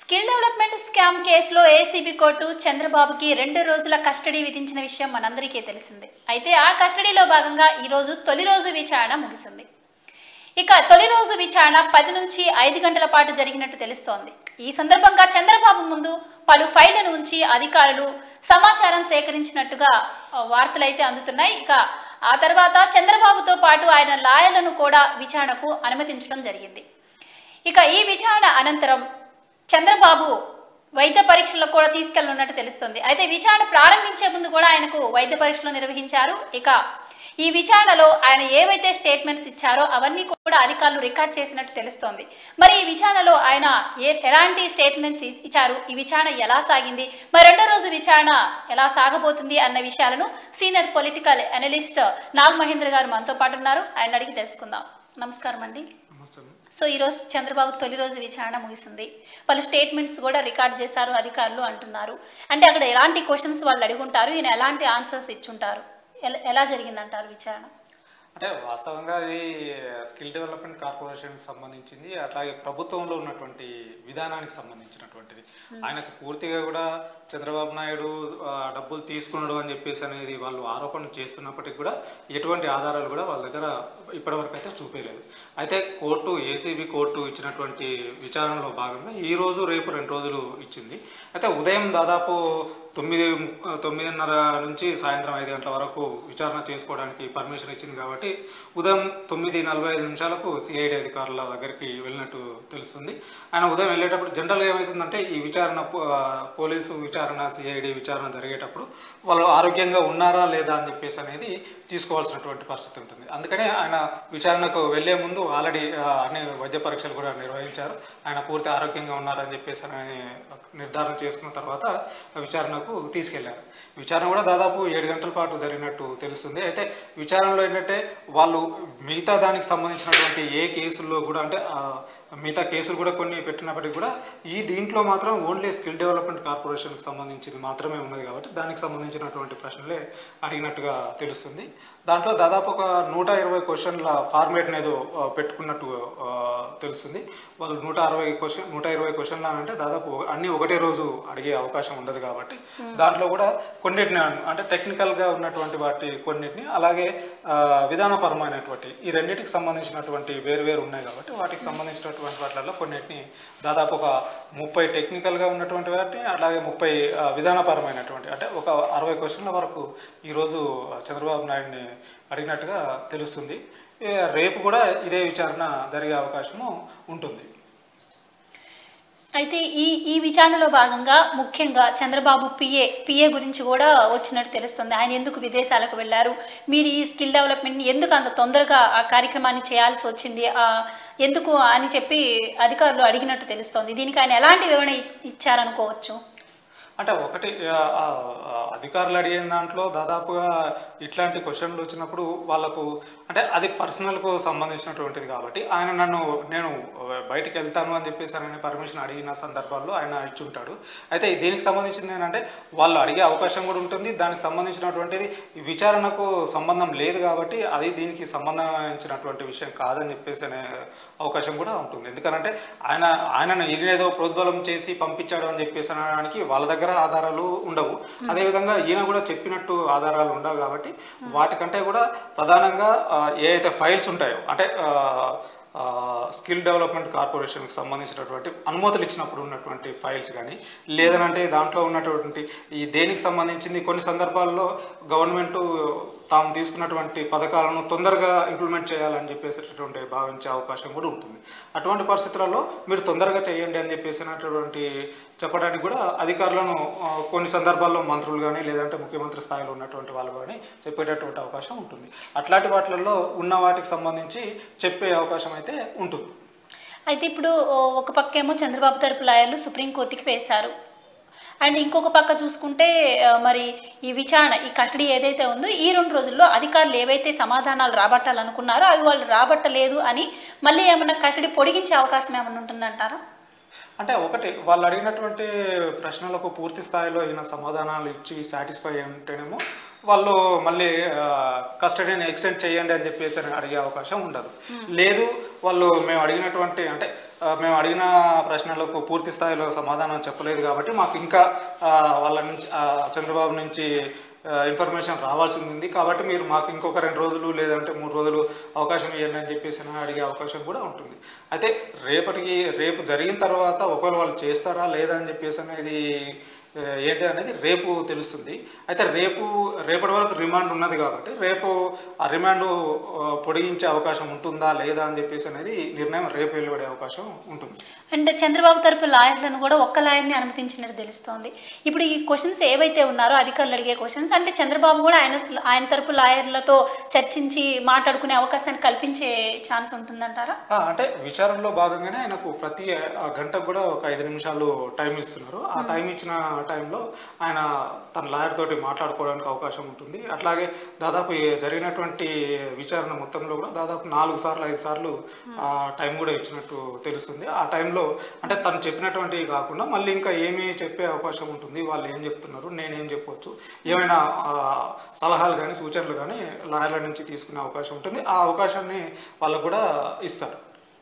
Skill development scam కేసులో ACB court చంద్రబాబుకి రెండు రోజుల కస్టడీ విధించిన విషయం మనందరికీ తెలిసిందే అయితే ఆ కస్టడీలో భాగంగా ఈరోజు తొలి రోజు విచారణ ముగిసింది ఇక తొలి రోజు విచారణ పది నుంచి ఐదు గంటల పాటు జరిగినట్టు తెలుస్తోంది ఈ సందర్భంగా చంద్రబాబు ముందు పలు ఫైళ్లను ఉంచి అధికారులు సమాచారం సేకరించినట్టుగా ఆ, వార్తలైతే అందుతున్నాయి ఇక ఆ తర్వాత చంద్రబాబుతో పాటు ఆయన లాయర్లను కూడా విచారణకు అనుమతించడం జరిగింది ఇక ఈ విచారణ అనంతరం చంద్రబాబు వైద్య పరీక్షలకు కూడా తీసుకెళ్లనున్నట్టు తెలుస్తుంది అయితే విచారణ ప్రారంభించే ముందు కూడా ఆయనకు వైద్య పరీక్షలు నిర్వహించారు ఇక ఈ విచారణలో ఆయన ఏవైతే స్టేట్మెంట్స్ ఇచ్చారో అవన్నీ కూడా అధికారులు రికార్డ్ చేసినట్టు తెలుస్తోంది మరి ఈ విచారణలో ఆయన ఏ ఎలాంటి స్టేట్మెంట్స్ ఇ- ఇచ్చారు ఈ విచారణ ఎలా సాగింది మరి రెండో రోజు విచారణ ఎలా సాగబోతుంది అన్న విషయాలను senior political analyst Nag Mahendra garu మనతో పాటు ఉన్నారు ఆయన అడిగి తెలుసుకుందాం నమస్కారం అండి నమస్తే మేడం. సో ఈరోజు చంద్రబాబు తొలి రోజు విచారణ ముగిసింది వాళ్ళు స్టేట్మెంట్స్ కూడా రికార్డ్ చేశారు అధికారులు అంటున్నారు అంటే అక్కడ ఎలాంటి క్వశ్చన్స్ వాళ్ళు అడుగుంటారు ఈయన ఎలాంటి ఆన్సర్స్ ఇచ్చుంటారు ఎలా ఎలా జరిగిందంటారు విచారణ అంటే వాస్తవంగా ఇది స్కిల్ డెవలప్మెంట్ కార్పొరేషన్కి సంబంధించింది అట్లాగే ప్రభుత్వంలో ఉన్నటువంటి విధానానికి సంబంధించినటువంటిది ఆయనకు పూర్తిగా కూడా చంద్రబాబు నాయుడు ఆ, డబ్బులు తీసుకున్నాడు అని చెప్పేసి అనేది వాళ్ళు ఆరోపణలు చేస్తున్నప్పటికీ కూడా ఎటువంటి ఆధారాలు కూడా వాళ్ళ దగ్గర ఇప్పటివరకు అయితే చూపించలేదు అయితే కోర్టు ఏసీబీ కోర్టు ఇచ్చినటువంటి విచారణలో భాగంగా ఈ రోజు రేపు రెండు రోజులు ఇచ్చింది అయితే ఉదయం దాదాపు తొమ్మిది ము- తొమ్మిదిన్నర నుంచి సాయంత్రం ఐదు గంటల వరకు విచారణ చేసుకోవడానికి పర్మిషన్ ఇచ్చింది కాబట్టి ఉదయం తొమ్మిది నలభై ఐదు నిమిషాలకు సిఐడి అధికారుల దగ్గరికి వెళ్ళినట్టు తెలుస్తుంది ఆయన ఉదయం వెళ్ళేటప్పుడు జనరల్గా ఏమవుతుందంటే ఈ విచారణ పో- ఆ, పోలీసు విచారణ సిఐడి విచారణ జరిగేటప్పుడు వాళ్ళు ఆరోగ్యంగా ఉన్నారా లేదా అని చెప్పేసి అనేది తీసుకోవాల్సినటువంటి పరిస్థితి ఉంటుంది అందుకనే ఆయన విచారణకు వెళ్ళే ముందు ఆల్రెడీ ఆ, అన్ని వైద్య పరీక్షలు కూడా నిర్వహించారు ఆయన పూర్తి ఆరోగ్యంగా ఉన్నారని చెప్పేసి అని నిర్ధారణ చేసుకున్న తర్వాత విచారణకు తీసుకెళ్లారు విచారణ కూడా దాదాపు ఏడు గంటల పాటు జరిగినట్టు తెలుస్తుంది అయితే విచారణలో ఏంటంటే వాళ్ళు మిగతా దానికి సంబంధించినటువంటి ఏ కేసుల్లో కూడా అంటే ఆ, మిగతా కేసులు కూడా కొన్ని పెట్టినప్పటికీ కూడా ఈ దీంట్లో మాత్రం ఓన్లీ స్కిల్ డెవలప్మెంట్ కార్పొరేషన్కి సంబంధించింది మాత్రమే ఉన్నది కాబట్టి దానికి సంబంధించినటువంటి ప్రశ్నలే అడిగినట్టుగా తెలుస్తుంది దాంట్లో దాదాపు ఒక నూట ఇరవై క్వశ్చన్ల ఫార్మేట్ని ఏదో ఆ, పెట్టుకున్నట్టు ఆ, తెలుస్తుంది వాళ్ళు నూట అరవై క్వశ్చన్ నూట ఇరవై క్వశ్చన్లు అని అంటే దాదాపు అన్ని ఒకటే రోజు అడిగే అవకాశం ఉండదు కాబట్టి దాంట్లో కూడా కొన్నిటిని అంటే టెక్నికల్గా ఉన్నటువంటి వాటి కొన్నిటిని అలాగే ఆ, విధానపరమైనటువంటి ఈ రెండింటికి సంబంధించినటువంటి వేరు వేరు ఉన్నాయి కాబట్టి వాటికి సంబంధించినటువంటి వాటిలలో కొన్నిటిని దాదాపు ఒక ముప్పై టెక్నికల్గా ఉన్నటువంటి వాటిని అలాగే ముప్పై ఆ, విధానపరమైనటువంటి అంటే ఒక అరవై క్వశ్చన్ల వరకు ఈరోజు చంద్రబాబు నాయుడిని అడిగినట్టుగా తెలుస్తుంది ఏ, రేపు కూడా ఇదే విచారణ జరిగే అవకాశము ఉంటుంది అయితే ఈ ఈ విచారణలో భాగంగా ముఖ్యంగా చంద్రబాబు పిఏ పిఏ గురించి కూడా వచ్చినట్టు తెలుస్తుంది ఆయన ఎందుకు విదేశాలకు వెళ్ళారు మీరు ఈ స్కిల్ డెవలప్మెంట్ని ఎందుకు అంత తొందరగా ఆ కార్యక్రమాన్ని చేయాల్సి వచ్చింది ఆ, ఎందుకు అని చెప్పి అధికారులు అడిగినట్టు తెలుస్తోంది దీనికి ఆయన ఎలాంటి వివరణ ఇ- ఇచ్చారనుకోవచ్చు అంటే ఒకటి ఆ, ఆ, ఆ, అధికారులు అడిగిన దాంట్లో దాదాపుగా ఇట్లాంటి క్వశ్చన్లు వచ్చినప్పుడు వాళ్ళకు అంటే అది పర్సనల్కు సంబంధించినటువంటిది కాబట్టి ఆయన నన్ను నేను బయటికి వెళ్తాను అని చెప్పేసి ఆయన పర్మిషన్ అడిగిన సందర్భాల్లో ఆయన ఇచ్చుంటాడు అయితే దీనికి సంబంధించింది ఏంటంటే వాళ్ళు అడిగే అవకాశం కూడా ఉంటుంది దానికి సంబంధించినటువంటిది ఈ విచారణకు సంబంధం లేదు కాబట్టి అది దీనికి సంబంధించినటువంటి విషయం కాదని చెప్పేసి అనే అవకాశం కూడా ఉంటుంది ఎందుకంటే ఆయన ఆయనను ఈయనేదో ప్రోద్బలం చేసి పంపించాడు అని చెప్పేసి అనడానికి వాళ్ళ దగ్గర ఆధారాలు ఉండవు అదేవిధంగా ఈయన కూడా చెప్పినట్టు ఆధారాలు ఉండవు కాబట్టి వాటికంటే కూడా ప్రధానంగా ఆ, ఏ అయితే ఫైల్స్ ఉంటాయో అంటే ఆ, ఆ, స్కిల్ డెవలప్మెంట్ కార్పొరేషన్కి సంబంధించినటువంటి అనుమతులు ఇచ్చినప్పుడు ఉన్నటువంటి ఫైల్స్ కానీ లేదనంటే దాంట్లో ఉన్నటువంటి ఈ దేనికి సంబంధించింది కొన్ని సందర్భాల్లో గవర్నమెంట్ తాము తీసుకున్నటువంటి పథకాలను తొందరగా ఇంప్లిమెంట్ చేయాలని చెప్పేసేటటువంటి భావించే అవకాశం కూడా ఉంటుంది అటువంటి పరిస్థితులలో మీరు తొందరగా చేయండి అని చెప్పేసినటువంటి చెప్పడానికి కూడా అధికారులను ఆ, కొన్ని సందర్భాల్లో మంత్రులు కానీ లేదంటే ముఖ్యమంత్రి స్థాయిలో ఉన్నటువంటి వాళ్ళు కానీ చెప్పేటటువంటి అవకాశం ఉంటుంది అట్లాంటి వాటిలలో ఉన్న వాటికి సంబంధించి చెప్పే అవకాశం అయితే ఉంటుంది అయితే ఇప్పుడు ఓ, ఒక పక్క ఏమో చంద్రబాబు తరపు లాయర్లు సుప్రీంకోర్టుకి వేశారు అండ్ ఇంకొక పక్క చూసుకుంటే ఆ, మరి ఈ విచారణ ఈ కస్టడీ ఏదైతే ఉందో ఈ రెండు రోజుల్లో అధికారులు ఏవైతే సమాధానాలు రాబట్టాలనుకున్నారో అవి వాళ్ళు రాబట్టలేదు అని మళ్ళీ ఏమన్నా కస్టడీ పొడిగించే అవకాశం ఏమైనా ఉంటుందంటారా అంటే ఒకటి వాళ్ళు అడిగినటువంటి ప్రశ్నలకు పూర్తి స్థాయిలో అయిన సమాధానాలు ఇచ్చి సాటిస్ఫై ఉంటేనేమో వాళ్ళు మళ్ళీ కస్టడీని ఎక్స్టెండ్ చేయండి అని చెప్పేసి అని అడిగే అవకాశం ఉండదు లేదు వాళ్ళు మేము అడిగినటువంటి అంటే ఆ, మేము అడిగిన ప్రశ్నలకు పూర్తి స్థాయిలో సమాధానం చెప్పలేదు కాబట్టి మాకు ఇంకా ఆ, వాళ్ళ నుంచి ఆ, చంద్రబాబు నుంచి ఇన్ఫర్మేషన్ రావాల్సింది ఉంది కాబట్టి మీరు మాకు ఇంకొక రెండు రోజులు లేదంటే మూడు రోజులు అవకాశం ఇవ్వండి అని చెప్పేసి అని అడిగే అవకాశం కూడా ఉంటుంది అయితే రేపటికి రేపు జరిగిన తర్వాత ఒకవేళ వాళ్ళు చేస్తారా లేదా అని చెప్పేసి అనేది ఆ, ఏంటి అనేది రేపు తెలుస్తుంది అయితే రేపు రేపటి వరకు రిమాండ్ ఉన్నది కాబట్టి రేపు ఆ రిమాండ్ ఆ, పొడిగించే అవకాశం ఉంటుందా లేదా అని చెప్పేసి అనేది నిర్ణయం రేపు వెలువడే అవకాశం ఉంటుంది అండ్ చంద్రబాబు తరపు లాయర్లను కూడా ఒక్క లాయర్ని అనుమతించినట్టు తెలుస్తోంది ఇప్పుడు ఈ క్వశ్చన్స్ ఏవైతే ఉన్నారో అధికారులు అడిగే క్వశ్చన్స్ అంటే చంద్రబాబు కూడా ఆయన ఆయన తరపు లాయర్లతో చర్చించి మాట్లాడుకునే అవకాశాన్ని కల్పించే ఛాన్స్ ఉంటుందంటారా ఆ, అంటే విచారణలో భాగంగానే ఆయనకు ప్రతి ఆ, గంటకు కూడా ఒక ఐదు నిమిషాలు టైం ఇస్తున్నారు ఆ టైం ఇచ్చిన టైంలో ఆయన తన లాయర్ తోటి మాట్లాడుకోవడానికి అవకాశం ఉంటుంది అట్లాగే దాదాపు ఈ జరిగినటువంటి విచారణ మొత్తంలో కూడా దాదాపు నాలుగు సార్లు ఐదు సార్లు ఆ టైం కూడా ఇచ్చినట్టు తెలుస్తుంది ఆ టైంలో అంటే తను చెప్పినటువంటి కాకుండా మళ్ళీ ఇంకా ఏమి చెప్పే అవకాశం ఉంటుంది వాళ్ళు ఏం చెప్తున్నారు నేనేం చెప్పొచ్చు ఏమైనా ఆ, సలహాలు కానీ సూచనలు కానీ లాయర్ల నుంచి తీసుకునే అవకాశం ఉంటుంది ఆ అవకాశాన్ని వాళ్ళకు కూడా ఇస్తారు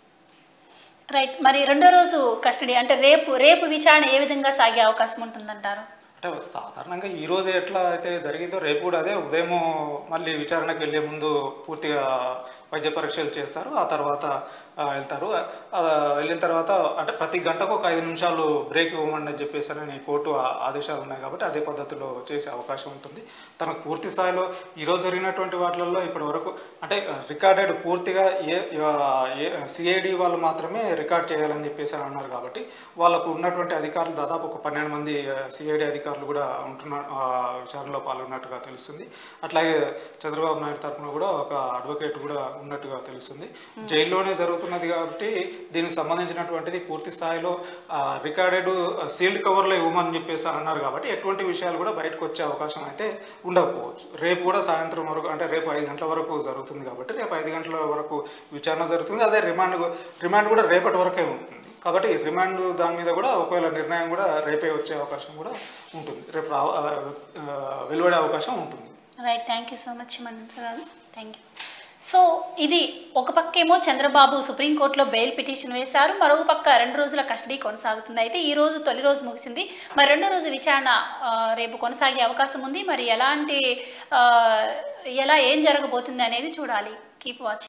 రైట్ మరి రెండో రోజు కస్టడీ అంటే రేపు రేపు విచారణ ఏ విధంగా సాగే అవకాశం ఉంటుందంటారు అంటే సాధారణంగా ఈ రోజు ఎట్లా అయితే జరిగిందో రేపు కూడా అదే ఉదయం మళ్ళీ విచారణకు వెళ్ళే ముందు పూర్తిగా వైద్య పరీక్షలు చేస్తారు ఆ తర్వాత ఆ, వెళ్తారు ఆ, వెళ్ళిన తర్వాత అంటే ప్రతి గంటకు ఒక ఐదు నిమిషాలు బ్రేక్ ఇవ్వమని అని చెప్పేసి అని కోర్టు ఆ- ఆదేశాలు ఉన్నాయి కాబట్టి అదే పద్ధతిలో చేసే అవకాశం ఉంటుంది తనకు పూర్తి స్థాయిలో ఈరోజు జరిగినటువంటి వాటిల్లో ఇప్పటి వరకు అంటే రికార్డెడ్ పూర్తిగా ఏ ఏ సిఐడి వాళ్ళు మాత్రమే రికార్డ్ చేయాలని చెప్పేసి అని అన్నారు కాబట్టి వాళ్ళకు ఉన్నటువంటి అధికారులు దాదాపు ఒక పన్నెండు మంది సిఐడి అధికారులు కూడా ఉంటున్న ఆ, విచారణలో పాల్గొన్నట్టుగా తెలుస్తుంది అట్లాగే చంద్రబాబు నాయుడు తరఫున కూడా ఒక అడ్వకేట్ కూడా ఉన్నట్టుగా తెలుస్తుంది జైల్లోనే జరుగుతున్నది కాబట్టి దీనికి సంబంధించినటువంటిది పూర్తి స్థాయిలో రికార్డెడ్ సీల్డ్ కవర్లో ఇవ్వమని చెప్పేసి అన్నారు కాబట్టి ఎటువంటి విషయాలు కూడా బయటకు వచ్చే అవకాశం అయితే ఉండకపోవచ్చు రేపు కూడా సాయంత్రం వరకు అంటే రేపు ఐదు గంటల వరకు జరుగుతుంది కాబట్టి రేపు ఐదు గంటల వరకు విచారణ జరుగుతుంది అదే రిమాండ్ రిమాండ్ కూడా రేపటి వరకే ఉంటుంది కాబట్టి రిమాండ్ దాని మీద కూడా ఒకవేళ నిర్ణయం కూడా రేపే వచ్చే అవకాశం కూడా ఉంటుంది రేపు రా ఆ, ఆ, వెలువడే అవకాశం ఉంటుంది right thank you so much మనంత గారు థ్యాంక్ యూ సో ఇది ఒక పక్క ఏమో చంద్రబాబు సుప్రీంకోర్టులో బెయిల్ పిటిషన్ వేశారు మరొక పక్క రెండు రోజుల కస్టడీ కొనసాగుతుంది అయితే ఈ రోజు తొలి రోజు ముగిసింది మరి రెండో రోజు విచారణ ఆ, రేపు కొనసాగే అవకాశం ఉంది మరి ఎలాంటి ఆ, ఎలా ఏం జరగబోతుంది అనేది చూడాలి కీప్ వాచింగ్